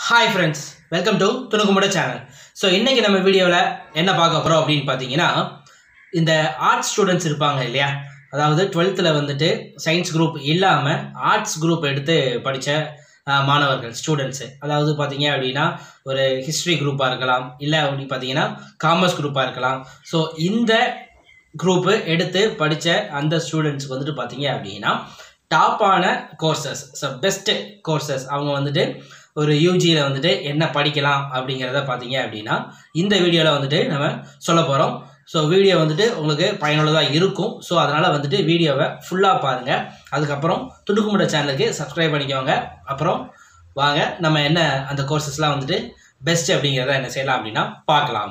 hi friends welcome to துணுக்குமுட channel so இன்றைக்கி நம்ம வீடியோவில் என்ன பார்க்க போகிறோம் அப்படின்னு பார்த்தீங்கன்னா இந்த ஆர்ட்ஸ் ஸ்டூடெண்ட்ஸ் இருப்பாங்க இல்லையா அதாவது டுவெல்த்தில் வந்துட்டு சயின்ஸ் குரூப் இல்லாமல் ஆர்ட்ஸ் குரூப் எடுத்து படித்த மாணவர்கள் ஸ்டூடெண்ட்ஸு அதாவது பார்த்தீங்க அப்படின்னா ஒரு ஹிஸ்ட்ரி குரூப்பாக இருக்கலாம் இல்லை அப்படி பார்த்தீங்கன்னா காமர்ஸ் குரூப்பாக இருக்கலாம் ஸோ இந்த குரூப்பு எடுத்து படித்த அந்த ஸ்டூடெண்ட்ஸ்க்கு வந்துட்டு பார்த்தீங்க அப்படின்னா டாப்பான கோர்சஸ் ஸோ பெஸ்ட்டு கோர்சஸ் அவங்க வந்துட்டு ஒரு யூஜியில் வந்துட்டு என்ன படிக்கலாம் அப்படிங்கிறத பார்த்தீங்க அப்படின்னா இந்த வீடியோவில் வந்துட்டு நம்ம சொல்ல போகிறோம் ஸோ வீடியோ வந்துட்டு உங்களுக்கு பயனுள்ளதாக இருக்கும் ஸோ அதனால் வந்துட்டு வீடியோவை ஃபுல்லாக பாருங்கள் அதுக்கப்புறம் துடுக்குமுட சேனலுக்கு சப்ஸ்கிரைப் பண்ணிக்கோங்க அப்புறம் வாங்க நம்ம என்ன அந்த கோர்சஸ்லாம் வந்துட்டு பெஸ்ட் அப்படிங்கிறத என்ன செய்யலாம் அப்படின்னா பார்க்கலாம்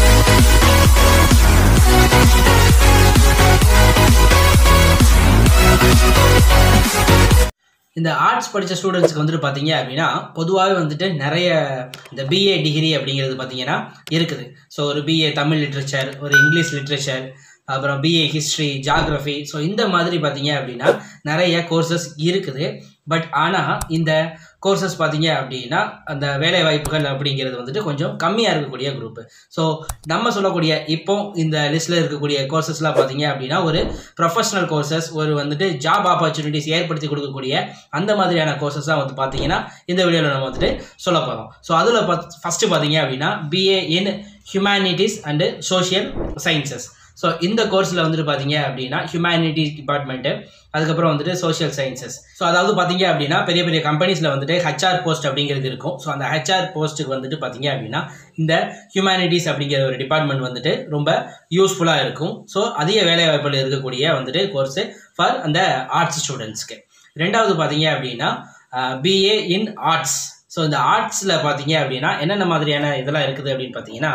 இந்த ஆர்ட்ஸ் படித்த ஸ்டூடெண்ட்ஸ்க்கு வந்துட்டு பார்த்தீங்க அப்படின்னா பொதுவாகவே வந்துட்டு நிறைய இந்த பிஏ டிகிரி அப்படிங்கிறது பார்த்தீங்கன்னா இருக்குது ஸோ ஒரு பிஏ தமிழ் லிட்ரேச்சர் ஒரு இங்கிலீஷ் லிட்ரேச்சர் அப்புறம் பிஏ ஹிஸ்ட்ரி ஜாகிரஃபி ஸோ இந்த மாதிரி பார்த்தீங்க அப்படின்னா நிறைய கோர்சஸ் இருக்குது பட் ஆனால் இந்த கோர்சஸ் பார்த்தீங்க அப்படின்னா அந்த வேலை வாய்ப்புகள் அப்படிங்கிறது வந்துட்டு கொஞ்சம் கம்மியாக இருக்கக்கூடிய குரூப்பு ஸோ நம்ம சொல்லக்கூடிய இப்போ இந்த லிஸ்ட்டில் இருக்கக்கூடிய கோர்சஸ்லாம் பார்த்தீங்க அப்படின்னா ஒரு ப்ரொஃபஷனல் கோர்சஸ் ஒரு வந்துட்டு ஜாப் ஆப்பர்ச்சுனிட்டிஸ் ஏற்படுத்தி கொடுக்கக்கூடிய அந்த மாதிரியான கோர்சஸ் தான் வந்து பார்த்தீங்கன்னா இந்த வீடியோவில் நம்ம வந்துட்டு சொல்ல போகிறோம் ஸோ அதில் பார்த்து ஃபஸ்ட்டு பார்த்தீங்க அப்படின்னா BA in humanities and social sciences so இந்த கோர்ஸில் வந்துட்டு பார்த்தீங்க அப்படின்னா ஹியூமனிட்டிஸ் டிபார்ட்மெண்ட்டு அதுக்கப்புறம் வந்துட்டு சோஷியல் சயின்சஸ் ஸோ அதாவது பார்த்தீங்க அப்படின்னா பெரிய பெரிய கம்பெனிஸில் வந்துட்டு ஹெச்ஆர் போஸ்ட் அப்படிங்கிறது இருக்கும் ஸோ அந்த ஹெச்ஆர் போஸ்ட்டுக்கு வந்துட்டு பார்த்தீங்க அப்படின்னா இந்த ஹியூமனிட்டிஸ் அப்படிங்கிற ஒரு டிபார்ட்மெண்ட் வந்துட்டு ரொம்ப யூஸ்ஃபுல்லாக இருக்கும் ஸோ அதிக வேலைவாய்ப்பில் இருக்கக்கூடிய வந்துட்டு கோர்ஸு ஃபார் அந்த ஆர்ட்ஸ் ஸ்டூடெண்ட்ஸ்க்கு ரெண்டாவது பார்த்தீங்க அப்படின்னா பிஏ இன் ஆர்ட்ஸ் ஸோ இந்த ஆர்ட்ஸில் பார்த்தீங்க அப்படின்னா என்னென்ன மாதிரியான இதெல்லாம் இருக்குது அப்படின்னு பார்த்தீங்கன்னா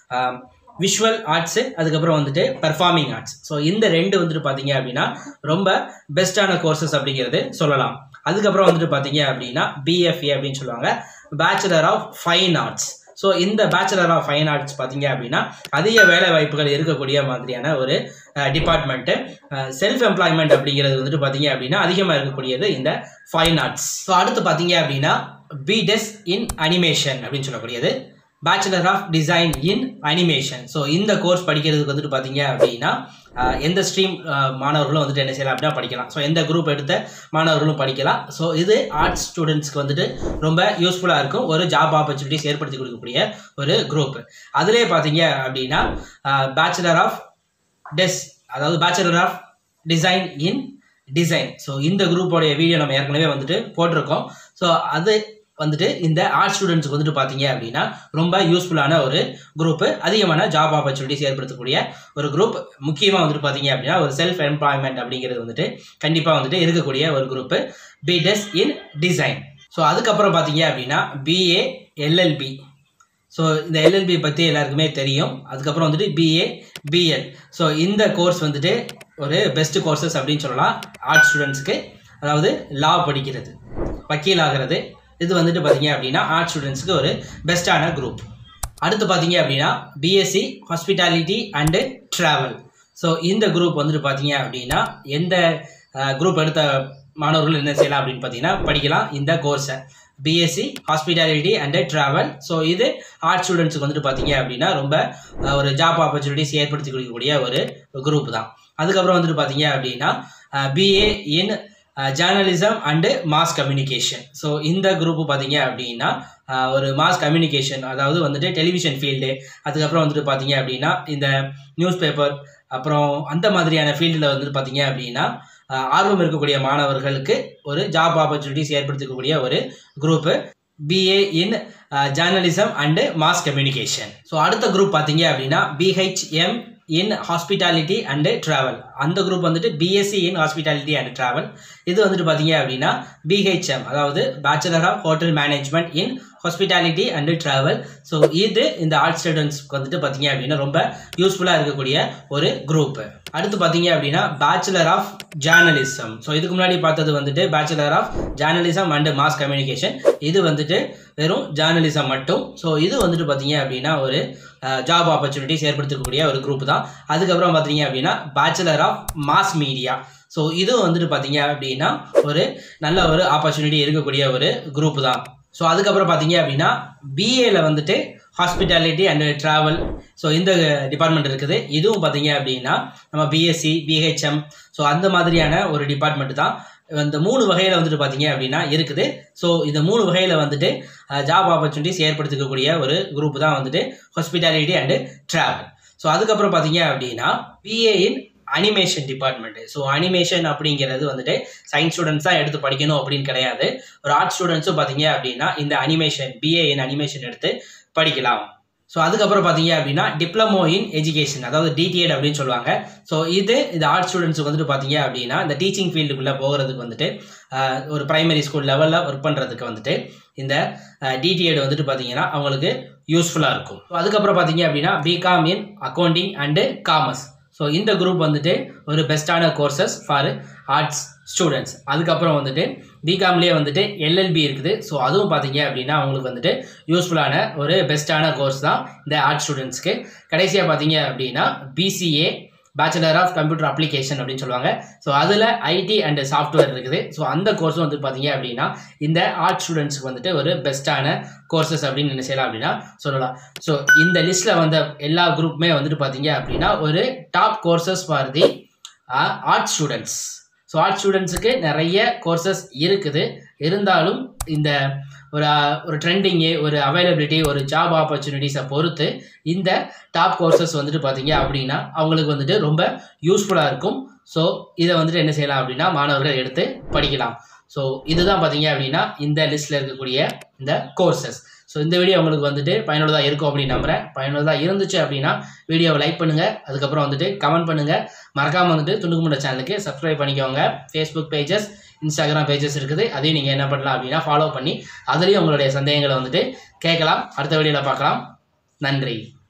விஷுவல் ஆர்ட்ஸு அதுக்கப்புறம் வந்துட்டு பெர்ஃபார்மிங் ஆர்ட்ஸ் ஸோ இந்த ரெண்டு வந்துட்டு பார்த்தீங்க அப்படின்னா ரொம்ப பெஸ்ட்டான கோர்சஸ் அப்படிங்கிறது சொல்லலாம் அதுக்கப்புறம் வந்துட்டு பார்த்தீங்க அப்படின்னா பிஎஃப்ஏ அப்படின்னு சொல்லுவாங்க bachelor of fine arts so இந்த பேச்சுலர் ஆஃப் ஃபைன் ஆர்ட்ஸ் பார்த்தீங்க அப்படின்னா அதிக வேலை வாய்ப்புகள் இருக்கக்கூடிய மாதிரியான ஒரு டிபார்ட்மெண்ட்டு செல்ஃப் எம்ப்ளாய்மெண்ட் அப்படிங்கிறது வந்துட்டு பார்த்தீங்க அப்படின்னா அதிகமாக இருக்கக்கூடியது இந்த ஃபைன் ஆர்ட்ஸ் ஸோ அடுத்து பார்த்தீங்க அப்படின்னா பிடெஸ் இன் அனிமேஷன் அப்படின்னு சொல்லக்கூடியது bachelor of design in animation so இந்த கோர்ஸ் படிக்கிறதுக்கு வந்துட்டு பார்த்தீங்க அப்படின்னா எந்த ஸ்ட்ரீம் மாணவர்களும் வந்துட்டு என்ன செய்யலாம் அப்படின்னா படிக்கலாம் ஸோ எந்த குரூப் எடுத்த மாணவர்களும் படிக்கலாம் ஸோ இது ஆர்ட்ஸ் ஸ்டூடெண்ட்ஸ்க்கு வந்துட்டு ரொம்ப யூஸ்ஃபுல்லாக இருக்கும் ஒரு ஜாப் ஆப்பர்ச்சுனிட்டிஸ் ஏற்படுத்தி கொடுக்கக்கூடிய ஒரு குரூப் அதிலே பார்த்தீங்க அப்படின்னா பேச்சுலர் ஆஃப் டெஸ் அதாவது bachelor of design in design so இந்த குரூப்போடைய வீடியோ நம்ம ஏற்கனவே வந்துட்டு போட்டிருக்கோம் ஸோ அது வந்துட்டு இந்த ஆர்ட் ஸ்டூடெண்ட்ஸ்க்கு வந்துட்டு பார்த்தீங்க அப்படின்னா ரொம்ப யூஸ்ஃபுல்லான ஒரு குரூப்பு அதிகமான ஜாப் ஆப்பர்ச்சுனிட்டிஸ் ஏற்படுத்தக்கூடிய ஒரு குரூப் முக்கியமாக வந்துட்டு பார்த்தீங்க அப்படின்னா ஒரு செல்ஃப் எம்ப்ளாய்மெண்ட் அப்படிங்கிறது வந்துட்டு கண்டிப்பாக வந்துட்டு இருக்கக்கூடிய ஒரு group BDes in design so அதுக்கப்புறம் பார்த்தீங்க அப்படின்னா பிஏ எல்எல்பி ஸோ இந்த எல்எல்பி பற்றி எல்லாருக்குமே தெரியும் அதுக்கப்புறம் வந்துட்டு பிஏ பிஎல் ஸோ இந்த கோர்ஸ் வந்துட்டு ஒரு பெஸ்ட் கோர்சஸ் அப்படின்னு சொல்லலாம் ஆர்ட் ஸ்டூடெண்ட்ஸுக்கு அதாவது லா படிக்கிறது வக்கீல் ஆகிறது இது வந்துட்டு பார்த்தீங்க அப்படின்னா ஆர்ட் ஸ்டூடெண்ட்ஸ்க்கு ஒரு பெஸ்ட்டான குரூப் அடுத்து பார்த்தீங்க அப்படின்னா BSc hospitality and travel so இந்த குரூப் வந்துட்டு பார்த்தீங்க அப்படின்னா எந்த குரூப் எடுத்த மாணவர்கள் என்ன செய்யலாம் அப்படின்னு பார்த்தீங்கன்னா படிக்கலாம் இந்த கோர்ஸை BSc hospitality and travel so இது ஆர்ட் ஸ்டூடெண்ட்ஸுக்கு வந்துட்டு பார்த்தீங்க அப்படின்னா ரொம்ப ஒரு ஜாப் ஆப்பர்ச்சுனிட்டிஸ் ஏற்படுத்தி கொடுக்கக்கூடிய ஒரு குரூப் தான் அதுக்கப்புறம் வந்துட்டு பார்த்தீங்க அப்படின்னா BA in journalism and mass communication so இந்த குரூப்பு பார்த்தீங்க அப்படின்னா ஒரு மாஸ் கம்யூனிகேஷன் அதாவது வந்துட்டு டெலிவிஷன் ஃபீல்டு அதுக்கப்புறம் வந்துட்டு பார்த்தீங்க அப்படின்னா இந்த நியூஸ் பேப்பர் அப்புறம் அந்த மாதிரியான ஃபீல்டில் வந்துட்டு பார்த்தீங்க அப்படின்னா ஆர்வம் இருக்கக்கூடிய மாணவர்களுக்கு ஒரு ஜாப் ஆப்பர்ச்சுனிட்டிஸ் ஏற்படுத்திக்கக்கூடிய ஒரு group BA in journalism and mass communication so அடுத்த குரூப் பார்த்தீங்க அப்படின்னா BHM in hospitality and travel அந்த குரூப் வந்துட்டு BSc in hospitality and travel இது வந்துட்டு பார்த்தீங்க அப்படின்னா பிஹெச்எம் அதாவது bachelor of hotel management in hospitality and travel so இது இந்த ஆர்ட் ஸ்டூடெண்ட்ஸ்க்கு வந்துட்டு பார்த்தீங்க அப்படின்னா ரொம்ப யூஸ்ஃபுல்லாக இருக்கக்கூடிய ஒரு குரூப் அடுத்து பார்த்தீங்க அப்படின்னா பேச்சுலர் ஆஃப் ஜேர்னலிசம் ஸோ இதுக்கு முன்னாடி பார்த்தது வந்துட்டு bachelor of journalism and mass communication இது வந்துட்டு வெறும் ஜேர்னலிசம் மட்டும் ஸோ இது வந்துட்டு பார்த்தீங்க அப்படின்னா ஒரு ஜாப் ஆப்பர்ச்சுனிட்டிஸ் ஏற்படுத்தக்கூடிய ஒரு குரூப் தான் அதுக்கப்புறம் பார்த்தீங்க அப்படின்னா bachelor of mass media so இதுவும் வந்துட்டு பார்த்தீங்க அப்படின்னா ஒரு நல்ல ஒரு ஆப்பர்ச்சுனிட்டி இருக்கக்கூடிய ஒரு குரூப் தான் ஸோ அதுக்கப்புறம் பார்த்தீங்க அப்படின்னா பிஏல வந்துட்டு ஹாஸ்பிட்டாலிட்டி அண்ட் ட்ராவல் ஸோ இந்த டிபார்ட்மெண்ட் இருக்குது இதுவும் பார்த்தீங்க அப்படின்னா நம்ம பிஎஸ்சி பிஹெச்எம் ஸோ அந்த மாதிரியான ஒரு டிபார்ட்மெண்ட் தான் இந்த மூணு வகையில் வந்துட்டு பார்த்தீங்க அப்படின்னா இருக்குது ஸோ இந்த மூணு வகையில் வந்துட்டு ஜாப் ஆப்பர்ச்சுனிட்டிஸ் ஏற்படுத்திக்கக்கூடிய ஒரு குரூப் தான் வந்துட்டு ஹாஸ்பிட்டாலிட்டி அண்டு ட்ராவல் ஸோ அதுக்கப்புறம் பார்த்தீங்க அப்படின்னா BA in animation department so animation அப்படிங்கிறது வந்துட்டு சயின்ஸ் ஸ்டூடெண்ட்ஸ் தான் எடுத்து படிக்கணும் அப்படின்னு கிடையாது ஒரு ஆர்ட் ஸ்டூடெண்ட்ஸும் பார்த்தீங்க அப்படின்னா இந்த அனிமேஷன் பிஏ இன் அனிமேஷன் எடுத்து படிக்கலாம் ஸோ அதுக்கப்புறம் பார்த்தீங்க அப்படின்னா டிப்ளமோ இன் எஜுகேஷன் அதாவது டிடிஎட் அப்படின்னு சொல்லுவாங்க ஸோ இது இந்த ஆர்ட் ஸ்டூடெண்ட்ஸ் வந்துட்டு பார்த்தீங்க அப்படின்னா இந்த டீச்சிங் ஃபீல்டுக்குள்ளே போகிறதுக்கு வந்துட்டு ஆஹ், ஒரு பிரைமரி ஸ்கூல் லெவலில் ஒர்க் பண்ணுறதுக்கு வந்துட்டு இந்த டிடிஎட் வந்துட்டு பார்த்தீங்கன்னா அவங்களுக்கு யூஸ்ஃபுல்லாக இருக்கும் ஸோ அதுக்கப்புறம் பார்த்தீங்க அப்படின்னா BCom in accounting and commerce so இந்த குரூப் வந்துட்டு ஒரு பெஸ்ட்டான கோர்சஸ் ஃபார் ஆர்ட்ஸ் ஸ்டூடெண்ட்ஸ் அதுக்கப்புறம் வந்துட்டு பிகாம்லேயே வந்துட்டு எல்எல்பி இருக்குது ஸோ அதுவும் பார்த்தீங்க அப்படின்னா அவங்களுக்கு வந்துட்டு யூஸ்ஃபுல்லான ஒரு பெஸ்ட்டான கோர்ஸ் தான் இந்த ஆர்ட் ஸ்டூடெண்ட்ஸ்க்கு கடைசியாக பார்த்தீங்க அப்படின்னா BCA bachelor of computer application அப்படின்னு சொல்லுவாங்க ஸோ அதில் ஐடி அண்ட் சாஃப்ட்வேர் இருக்குது ஸோ அந்த கோர்ஸும் வந்து பார்த்தீங்க அப்படின்னா இந்த ஆர்ட் ஸ்டூடெண்ட்ஸ்க்கு வந்துட்டு ஒரு பெஸ்ட்டான கோர்சஸ் அப்படின்னு என்ன செய்யலாம் அப்படின்னா சொல்லலாம் ஸோ இந்த லிஸ்ட்டில் வந்த எல்லா குரூப்புமே வந்துட்டு பார்த்தீங்க அப்படின்னா ஒரு top courses for the art students so art ஸ்டூடெண்ட்ஸுக்கு நிறைய கோர்சஸ் இருக்குது இருந்தாலும் இந்த ஒரு அஹ், ஒரு ட்ரெண்டிங்கு ஒரு அவைலபிலிட்டி ஒரு ஜாப் ஆப்பர்ச்சுனிட்டிஸை பொறுத்து இந்த டாப் கோர்சஸ் வந்துட்டு பார்த்தீங்க அப்படின்னா அவங்களுக்கு வந்துட்டு ரொம்ப யூஸ்ஃபுல்லாக இருக்கும் ஸோ இதை வந்துட்டு என்ன செய்யலாம் அப்படின்னா மாணவர்கள் எடுத்து படிக்கலாம் ஸோ இதுதான் பார்த்தீங்க அப்படின்னா இந்த லிஸ்ட்டில் இருக்கக்கூடிய இந்த கோர்சஸ் ஸோ இந்த வீடியோ உங்களுக்கு வந்துட்டு பயனுள்ளதாக இருக்கும் அப்படின்னு நம்புறேன் பயனுள்ளதாக இருந்துச்சு அப்படின்னா வீடியோவை லைக் பண்ணுங்கள் அதுக்கப்புறம் வந்துட்டு கமெண்ட் பண்ணுங்கள் மறக்காமல் வந்துட்டு துணுக்குமுண்ட சேனலுக்கு சப்ஸ்கிரைப் பண்ணிக்கோங்க ஃபேஸ்புக் பேஜஸ் இன்ஸ்டாகிராம் பேஜஸ் இருக்குது அதையும் நீங்கள் என்ன பண்ணலாம் அப்படின்னா ஃபாலோ பண்ணி அதுலேயும் உங்களுடைய சந்தேகங்களை வந்துட்டு கேட்கலாம் அடுத்த வீடியோவில் பார்க்கலாம் நன்றி